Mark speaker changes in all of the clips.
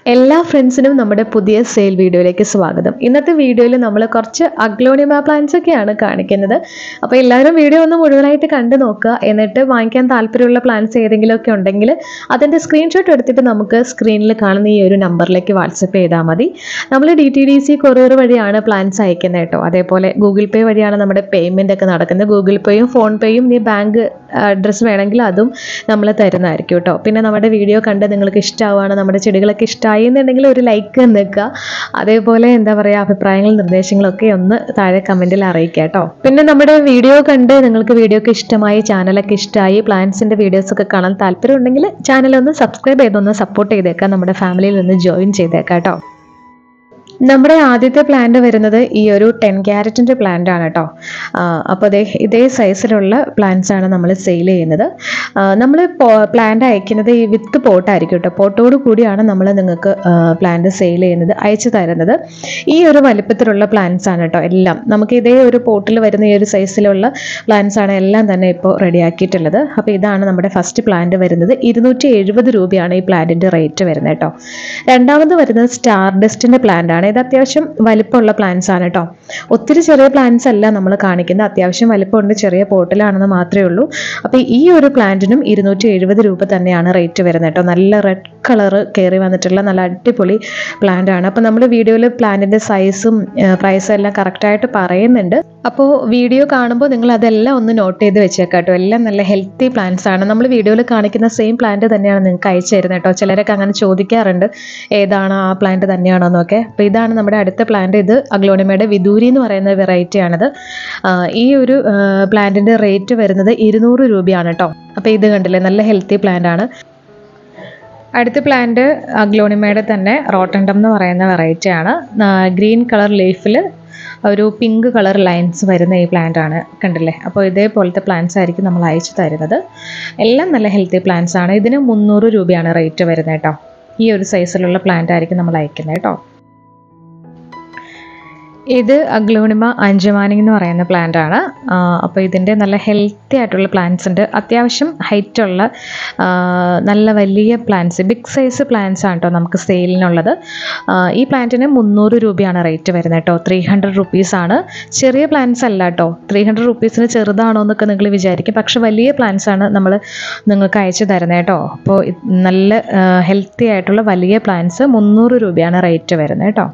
Speaker 1: എല്ലാ ഫ്രണ്ട്സിനും നമ്മുടെ പുതിയ സെയിൽ വീഡിയോയിലേക്ക് സ്വാഗതം ഇന്നത്തെ വീഡിയോയിൽ നമ്മൾ കുറച്ച് അഗ്ലോണിമ പ്ലാന്റ്സ് ഒക്കെയാണ് കാണിക്കുന്നത് അപ്പോൾ എല്ലാവരും വീഡിയോ ഒന്ന് മുഴുവനായിട്ട് കണ്ടു നോക്കുക എന്നിട്ട് വാങ്ങിക്കാൻ താല്പര്യമുള്ള പ്ലാന്റ്സ് ഏതെങ്കിലുമൊക്കെ ഉണ്ടെങ്കിൽ അതിൻ്റെ സ്ക്രീൻഷോട്ട് എടുത്തിട്ട് നമുക്ക് സ്ക്രീനിൽ കാണുന്ന ഈ ഒരു നമ്പറിലേക്ക് വാട്സപ്പ് ചെയ്താൽ മതി നമ്മൾ D T D C courier വഴിയാണ് പ്ലാൻസ് അയക്കുന്നത് കേട്ടോ അതേപോലെ ഗൂഗിൾ പേ വഴിയാണ് നമ്മുടെ പേയ്മെൻ്റ് ഒക്കെ നടക്കുന്നത് ഗൂഗിൾ പേയും ഫോൺ പേയും ഈ ബാങ്ക് അഡ്രസ്സ് വേണമെങ്കിൽ അതും നമ്മൾ തരുന്നതായിരിക്കും കേട്ടോ പിന്നെ നമ്മുടെ വീഡിയോ കണ്ട് നിങ്ങൾക്ക് ഇഷ്ടമാവുകയാണ് നമ്മുടെ ചെടികളൊക്കെ ഇഷ്ടമായി എന്നുണ്ടെങ്കിൽ ഒരു ലൈക്ക് നിൽക്കുക അതേപോലെ എന്താ പറയുക അഭിപ്രായങ്ങളും നിർദ്ദേശങ്ങളൊക്കെ ഒന്ന് താഴെ കമൻറ്റിൽ അറിയിക്കുക കേട്ടോ പിന്നെ നമ്മുടെ വീഡിയോ കണ്ട് നിങ്ങൾക്ക് വീഡിയോ ഒക്കെ ഇഷ്ടമായി ചാനലൊക്കെ ഇഷ്ടമായി പ്ലാൻസിൻ്റെ വീഡിയോസൊക്കെ കാണാൻ താല്പര്യം ഉണ്ടെങ്കിൽ ചാനലൊന്ന് സബ്സ്ക്രൈബ് ചെയ്തൊന്ന് സപ്പോർട്ട് ചെയ്തേക്കാം നമ്മുടെ ഫാമിലിയിൽ ഒന്ന് ജോയിൻ ചെയ്തേക്കാം കേട്ടോ നമ്മുടെ ആദ്യത്തെ പ്ലാന്റ് വരുന്നത് ഈ ഒരു ടെൻ ക്യാരറ്റിൻ്റെ പ്ലാന്റ് ആണ് കേട്ടോ അപ്പോൾ അതേ ഇതേ സൈസിലുള്ള പ്ലാന്റ്സ് ആണ് നമ്മൾ സെയിൽ ചെയ്യുന്നത് നമ്മൾ പ്ലാന്റ് അയക്കുന്നത് ഈ വിത്ത് പോട്ടായിരിക്കും കേട്ടോ പോട്ടോട് കൂടിയാണ് നമ്മൾ നിങ്ങൾക്ക് പ്ലാന്റ് സെയിൽ ചെയ്യുന്നത് അയച്ചു തരുന്നത് ഈ ഒരു വലിപ്പത്തിലുള്ള പ്ലാന്റ്സ് ആണ് കേട്ടോ എല്ലാം നമുക്ക് ഇതേ ഒരു പോട്ടിൽ വരുന്ന ഈ ഒരു സൈസിലുള്ള പ്ലാന്റ്സ് ആണ് എല്ലാം തന്നെ ഇപ്പോൾ റെഡിയാക്കിയിട്ടുള്ളത് അപ്പോൾ ഇതാണ് നമ്മുടെ ഫസ്റ്റ് പ്ലാന്റ് വരുന്നത് ഇരുന്നൂറ്റി എഴുപത് രൂപയാണ് ഈ പ്ലാന്റിൻ്റെ റേറ്റ് വരുന്നത് കേട്ടോ രണ്ടാമത് വരുന്നത് സ്റ്റാർ ഡസ്റ്റിൻ്റെ പ്ലാന്റ് ആണ് ഇത് അത്യാവശ്യം വലിപ്പമുള്ള പ്ലാന്റ്സ് ആണ് കേട്ടോ ഒത്തിരി ചെറിയ പ്ലാന്റ്സ് അല്ല നമ്മൾ കാണിക്കുന്നത് അത്യാവശ്യം വലിപ്പമുണ്ട് ചെറിയ പോട്ടിലാണെന്ന് മാത്രമേ ഉള്ളൂ അപ്പോൾ ഈ ഒരു പ്ലാന്റിനും ഇരുന്നൂറ്റി എഴുപത് രൂപ തന്നെയാണ് റേറ്റ് വരുന്നത് കേട്ടോ നല്ല റെഡ് കളറ് കയറി വന്നിട്ടുള്ള നല്ല അടിപൊളി പ്ലാന്റ് ആണ് അപ്പോൾ നമ്മൾ വീഡിയോയിൽ പ്ലാന്റിൻ്റെ സൈസും പ്രൈസും എല്ലാം കറക്റ്റായിട്ട് പറയുന്നുണ്ട് അപ്പോൾ വീഡിയോ കാണുമ്പോൾ നിങ്ങൾ അതെല്ലാം ഒന്ന് നോട്ട് ചെയ്ത് വെച്ചേക്കാം കേട്ടോ എല്ലാം നല്ല ഹെൽത്തി പ്ലാന്റ്സ് ആണ് നമ്മൾ വീഡിയോയിൽ കാണിക്കുന്ന സെയിം പ്ലാന്റ് തന്നെയാണ് നിങ്ങൾക്ക് അയച്ചു തരുന്നത് കേട്ടോ ചിലരൊക്കെ അങ്ങനെ ചോദിക്കാറുണ്ട് ഏതാണ് ആ പ്ലാന്റ് തന്നെയാണോ എന്നൊക്കെ അപ്പോൾ ഇതാണ് നമ്മുടെ അടുത്ത പ്ലാന്റ് ഇത് അഗ്ലോണിമയുടെ വിദൂരി എന്ന് പറയുന്ന വെറൈറ്റി ആണിത് ഈ ഒരു പ്ലാന്റിൻ്റെ റേറ്റ് വരുന്നത് ഇരുന്നൂറ് രൂപയാണ് കേട്ടോ അപ്പോൾ ഇത് കണ്ടില്ലേ നല്ല ഹെൽത്തി പ്ലാന്റ് ആണ് അടുത്ത പ്ലാന്റ് അഗ്ലോണിമയുടെ തന്നെ റോട്ടണ്ടം എന്ന് പറയുന്ന വെറൈറ്റി ആണ് ഗ്രീൻ കളർ ലീഫിൽ ഒരു പിങ്ക് കളർ ലൈൻസ് വരുന്ന ഈ പ്ലാന്റ് ആണ് കണ്ടില്ലേ അപ്പോൾ ഇതേപോലത്തെ പ്ലാന്റ്സ് ആയിരിക്കും നമ്മൾ അയച്ചു തരുന്നത് എല്ലാം നല്ല ഹെൽത്തി പ്ലാന്റ്സ് ആണ് ഇതിന് മുന്നൂറ് രൂപയാണ് റേറ്റ് വരുന്നത് കേട്ടോ ഈ ഒരു സൈസിലുള്ള പ്ലാന്റ് ആയിരിക്കും നമ്മൾ അയക്കുന്നത് കേട്ടോ ഇത് അഗ്ലോണിമ അഞ്ചുമാനി എന്ന് പറയുന്ന പ്ലാന്റ് ആണ് അപ്പോൾ ഇതിൻ്റെ നല്ല ഹെൽത്തി ആയിട്ടുള്ള പ്ലാന്റ്സ് ഉണ്ട് അത്യാവശ്യം ഹൈറ്റ് ഉള്ള നല്ല വലിയ പ്ലാന്റ്സ് ബിഗ് സൈസ് പ്ലാന്റ്സ് ആണ് കേട്ടോ നമുക്ക് സെയിലിനുള്ളത് ഈ പ്ലാന്റിന് മുന്നൂറ് രൂപയാണ് റേറ്റ് വരുന്നത് കേട്ടോ ത്രീ ഹൺഡ്രഡ് റുപ്പീസ് ആണ് ചെറിയ പ്ലാന്റ്സ് അല്ല കേട്ടോ ത്രീ ഹൺഡ്രഡ് റുപ്പീസിന് ചെറുതാണോ എന്നൊക്കെ നിങ്ങൾ വിചാരിക്കും പക്ഷെ വലിയ പ്ലാന്റ്സ് ആണ് നമ്മൾ നിങ്ങൾക്ക് അയച്ചു തരുന്നത് കേട്ടോ അപ്പോൾ നല്ല ഹെൽത്തി ആയിട്ടുള്ള വലിയ പ്ലാന്റ്സ് മുന്നൂറ് രൂപയാണ് റേറ്റ് വരുന്നത് കേട്ടോ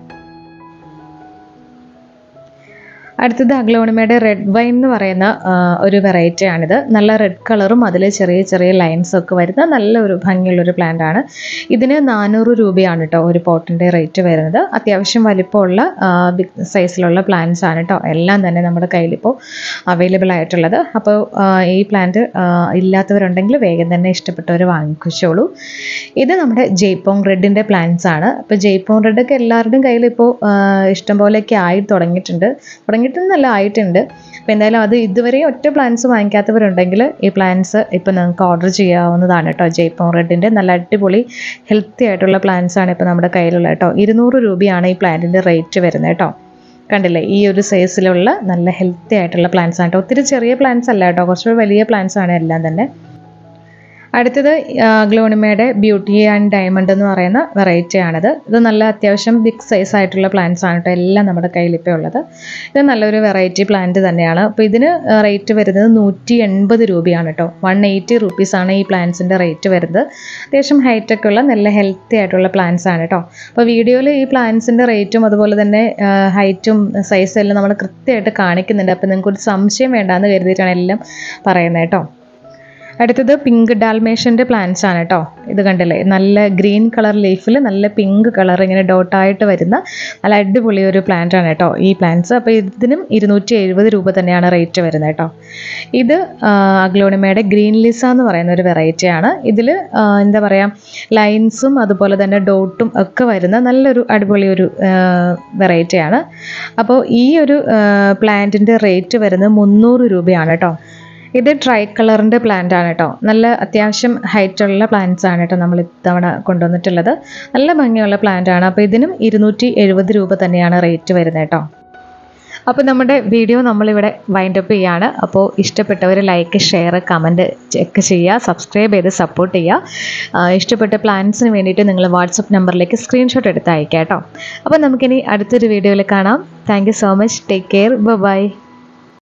Speaker 1: അടുത്തത് അഗ്ലോണിമയുടെ റെഡ് വൈൻ എന്ന് പറയുന്ന ഒരു വെറൈറ്റി ആണിത് നല്ല റെഡ് കളറും അതിൽ ചെറിയ ചെറിയ ലൈൻസ് ഒക്കെ വരുന്ന നല്ല ഒരു ഭംഗിയുള്ളൊരു പ്ലാന്റ് ആണ് ഇതിന് നാനൂറ് രൂപയാണ് കേട്ടോ ഒരു പോട്ടിൻ്റെ റേറ്റ് വരുന്നത് അത്യാവശ്യം വലിപ്പമുള്ള ബിഗ് സൈസിലുള്ള പ്ലാന്റ്സ് ആണ് കേട്ടോ എല്ലാം തന്നെ നമ്മുടെ കയ്യിലിപ്പോൾ അവൈലബിൾ ആയിട്ടുള്ളത് അപ്പോൾ ഈ പ്ലാന്റ് ഇല്ലാത്തവരുണ്ടെങ്കിൽ വേഗം തന്നെ ഇഷ്ടപ്പെട്ടവർ വാങ്ങിക്കോളൂ ഇത് നമ്മുടെ ജയ്പോങ് റെഡിൻ്റെ പ്ലാന്റ്സ് ആണ് അപ്പോൾ ജയ്പോങ് റെഡൊക്കെ എല്ലാവരുടെയും കയ്യിൽ ഇപ്പോൾ ഇഷ്ടം പോലെയൊക്കെ ആയി തുടങ്ങിയിട്ടുണ്ട് തുടങ്ങിയിട്ട് നല്ല ആയിട്ടുണ്ട് അപ്പോൾ എന്തായാലും അത് ഇതുവരെ ഒറ്റ പ്ലാന്റ്സ് വാങ്ങിക്കാത്തവരുണ്ടെങ്കിൽ ഈ പ്ലാന്റ്സ് ഇപ്പോൾ നിങ്ങൾക്ക് ഓർഡർ ചെയ്യാവുന്നതാണ് കേട്ടോ ജയ്പോൺ റെഡിൻ്റെ നല്ല അടിപൊളി ഹെൽത്തി ആയിട്ടുള്ള പ്ലാന്റ്സ് ആണ് ഇപ്പോൾ നമ്മുടെ കയ്യിലുള്ള കേട്ടോ ഇരുന്നൂറ് രൂപയാണ് ഈ പ്ലാന്റിൻ്റെ റേറ്റ് വരുന്നത് കേട്ടോ കണ്ടില്ലേ ഈ ഒരു സൈസിലുള്ള നല്ല ഹെൽത്തി ആയിട്ടുള്ള പ്ലാന്റ്സ് ആണ് കേട്ടോ ഒത്തിരി ചെറിയ പ്ലാന്റ്സ് അല്ല കേട്ടോ കുറച്ചുകൂടി വലിയ പ്ലാന്റ്സ് ആണ് എല്ലാം തന്നെ അടുത്തത് ഗ്ലോണിമയുടെ ബ്യൂട്ടി ആൻഡ് ഡയമണ്ട് എന്ന് പറയുന്ന വെറൈറ്റി ആണിത് ഇത് നല്ല അത്യാവശ്യം ബിഗ് സൈസ് ആയിട്ടുള്ള പ്ലാന്റ്സ് ആണ് കേട്ടോ എല്ലാം നമ്മുടെ കയ്യിൽ ഇപ്പോൾ ഉള്ളത് ഇത് നല്ലൊരു വെറൈറ്റി പ്ലാന്റ് തന്നെയാണ് അപ്പോൾ ഇതിന് റേറ്റ് വരുന്നത് നൂറ്റി എൺപത് രൂപയാണ് കേട്ടോ വൺ എയ്റ്റി റുപ്പീസാണ് ഈ പ്ലാന്റ്സിൻ്റെ റേറ്റ് വരുന്നത് അത്യാവശ്യം ഹൈറ്റൊക്കെ ഉള്ള നല്ല ഹെൽത്തി ആയിട്ടുള്ള പ്ലാന്റ്സ് ആണ് കേട്ടോ അപ്പോൾ വീഡിയോയിൽ ഈ പ്ലാന്റ്സിൻ്റെ റേറ്റും അതുപോലെ തന്നെ ഹൈറ്റും സൈസും എല്ലാം നമ്മൾ കൃത്യമായിട്ട് കാണിക്കുന്നുണ്ട് അപ്പോൾ നിങ്ങൾക്ക് ഒരു സംശയം വേണ്ടാന്ന് കരുതിയിട്ടാണ് എല്ലാം പറയുന്നത് കേട്ടോ അടുത്തത് പിങ്ക് ഡാൽമേഷൻ്റെ പ്ലാന്റ്സ് ആണ് കേട്ടോ ഇത് കണ്ടില്ലേ നല്ല ഗ്രീൻ കളർ ലീഫിൽ നല്ല പിങ്ക് കളർ ഇങ്ങനെ ഡോട്ടായിട്ട് വരുന്ന നല്ല അടിപൊളി ഒരു പ്ലാന്റ് ആണ് കേട്ടോ ഈ പ്ലാന്റ്സ് അപ്പോൾ ഇതിനും ഇരുന്നൂറ്റി എഴുപത് രൂപ തന്നെയാണ് റേറ്റ് വരുന്നത് കേട്ടോ ഇത് അഗ്ലോണിമയുടെ ഗ്രീൻ ലിസ എന്ന് പറയുന്ന ഒരു വെറൈറ്റി ആണ് ഇതിൽ എന്താ പറയുക ലൈൻസും അതുപോലെ തന്നെ ഡോട്ടും ഒക്കെ വരുന്ന നല്ലൊരു അടിപൊളി ഒരു വെറൈറ്റി ആണ് അപ്പോൾ ഈ ഒരു പ്ലാന്റിൻ്റെ റേറ്റ് വരുന്നത് മുന്നൂറ് രൂപയാണ് കേട്ടോ ഇത് ട്രൈ കളറിൻ്റെ പ്ലാന്റ് ആണ് കേട്ടോ നല്ല അത്യാവശ്യം ഹൈറ്റുള്ള പ്ലാന്റ്സ് ആണ് കേട്ടോ നമ്മൾ ഇത്തവണ കൊണ്ടുവന്നിട്ടുള്ളത് നല്ല ഭംഗിയുള്ള പ്ലാന്റ് ആണ് അപ്പോൾ ഇതിനും ഇരുന്നൂറ്റി എഴുപത് രൂപ തന്നെയാണ് റേറ്റ് വരുന്നത് കേട്ടോ അപ്പോൾ നമ്മുടെ വീഡിയോ നമ്മളിവിടെ വൈൻഡപ്പ് ചെയ്യാണ് അപ്പോൾ ഇഷ്ടപ്പെട്ടവർ ലൈക്ക് ഷെയർ കമൻറ്റ് ചെക്ക് ചെയ്യുക സബ്സ്ക്രൈബ് ചെയ്ത് സപ്പോർട്ട് ചെയ്യുക ആ, ഇഷ്ടപ്പെട്ട പ്ലാൻസിന് വേണ്ടിയിട്ട് നിങ്ങൾ വാട്സപ്പ് നമ്പറിലേക്ക് സ്ക്രീൻഷോട്ട് എടുത്ത് അയക്കാം കേട്ടോ അപ്പോൾ നമുക്കിനി അടുത്തൊരു വീഡിയോയിൽ കാണാം thank you so much take care by